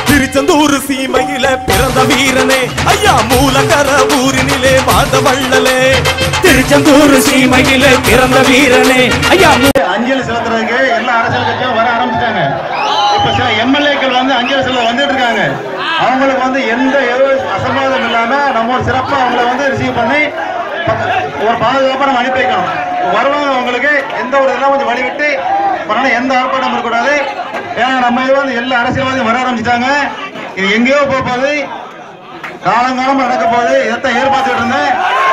திருச்செந்தூர் சீமையில பிறந்த வீரனே ஐயா மூலகர ஊரினிலே வாழ்ந்த வள்ளலே திருச்செந்தூர் சீமையில பிறந்த வீரனே ஐயா அஞ்சலி செலுத்துறதுக்கு எல்லா அரசியல் கட்சியும் வர ஆரம்பிச்சிட்டாங்க இப்ப சில எம்எல்ஏக்கள் வந்து அஞ்சலி செலுத்த வந்துட்டு இருக்காங்க அவங்களுக்கு வந்து எந்த எது அசம்பாதம் இல்லாம நம்ம ஒரு சிறப்பா அவங்கள வந்து ரிசீவ் பண்ணி பக்க- ஒரு பாதுகாப்பா நம்ம அனுப்பி வைக்கணும் வருவாங்க அவங்களுக்கு எந்த ஒரு இதெல்லாம் கொஞ்சம் வழிவிட்டு பண்ணணும் எந்த ஆர்ப்பாட்டம் இருக்கக்கூடாது ஏன்னா நம்ம இது வந்து எல்லா அரசியல்வாதியும் வர ஆரம்பிச்சிட்டாங்க இது எங்கேயோ போக போகுது காலங்காலம் நடக்க போகுது இதைத்தான் எதிர்பார்த்துட்டு இருந்தேன்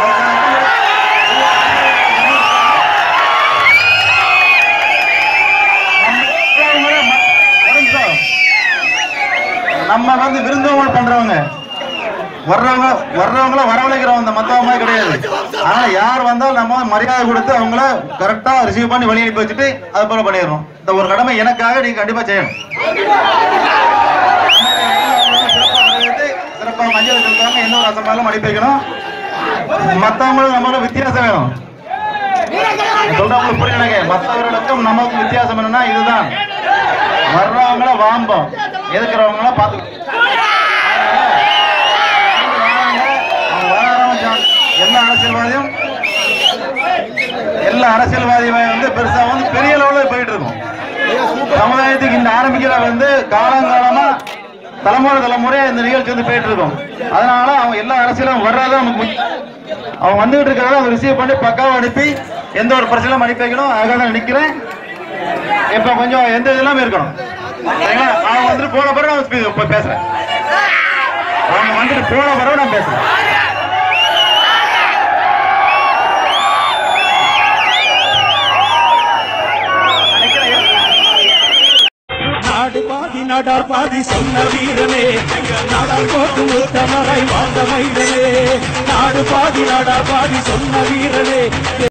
வர்றவங்கள ம- ஒரு நிமிஷம். நம்ம வந்து விருந்தோம்பல் பண்றவங்க வர்றவங்க வர்றவங்கள வரவழைக்கிறவங்க இந்த மத்தவங்க மாதிரி கிடையாது ஆனா யார் வந்தாலும் நம்ம வந்து மரியாதை கொடுத்து அவங்கள கரெக்டா ரிசீவ் பண்ணி வழி அனுப்பி வச்சுட்டு அது போல பண்ணிடுறோம் இந்த ஒரு கடமை எனக்காக நீங்க கண்டிப்பா செய்யணும் சிறப்பா வரவேற்று, சிறப்பா மஞ்சள் செலுத்துவாங்க எந்த ஒரு அசம்பாலும் அனுப்பி வைக்கணும் மத்தவங்களும் நம்மளும் வித்தியாசம் வேணும் சொல்றவங்களுக்கு புரியலங்க மற்றவர்களுக்கும் நமக்கும் வித்தியாசம் என்னன்னா இதுதான் வர்றவங்கள வாம்போம் எதுக்குறவங்கள பார்த்து எல்லா அரசியல்வாதியும் எல்லா அரசியல்வாதியும் வந்து பெருசா வந்து பெரிய லெவலில் போயிட்டு இருக்கும் சமுதாயத்துக்கு இந்த ஆரம்பிக்கிற வந்து காலங்காலமா தலைமுறை தலைமுறையா இந்த நிகழ்ச்சி வந்து போயிட்டு இருக்கும் அதனால அவங்க எல்லா அரசியலும் வர்றதும் நமக்கு முக்கியம். அவங்க வந்துகிட்டு இருக்கிறத அவங்க ரிசீவ் பண்ணி பக்காவா அனுப்பி எந்த ஒரு பிரச்சனையும் அனுப்பி வைக்கணும் அதுக்காக தான் நிக்கிறேன் இப்ப கொஞ்சம் எந்த இதெல்லாம் இருக்கணும் சரிங்களா அவங்க வந்துட்டு போன பிறகு நான் speak- இப்ப பேசுறேன் அவங்க வந்துட்டு போன பிறகு நான் பேசுறேன் நாடு பாதி நாடார் பாதி சொன்ன வீரனே எங்க நாடார் போட்டு உத்தமரை வாழ்ந்த மயிலே நாடு பாதி நாடார் பாதி சொன்ன வீரனே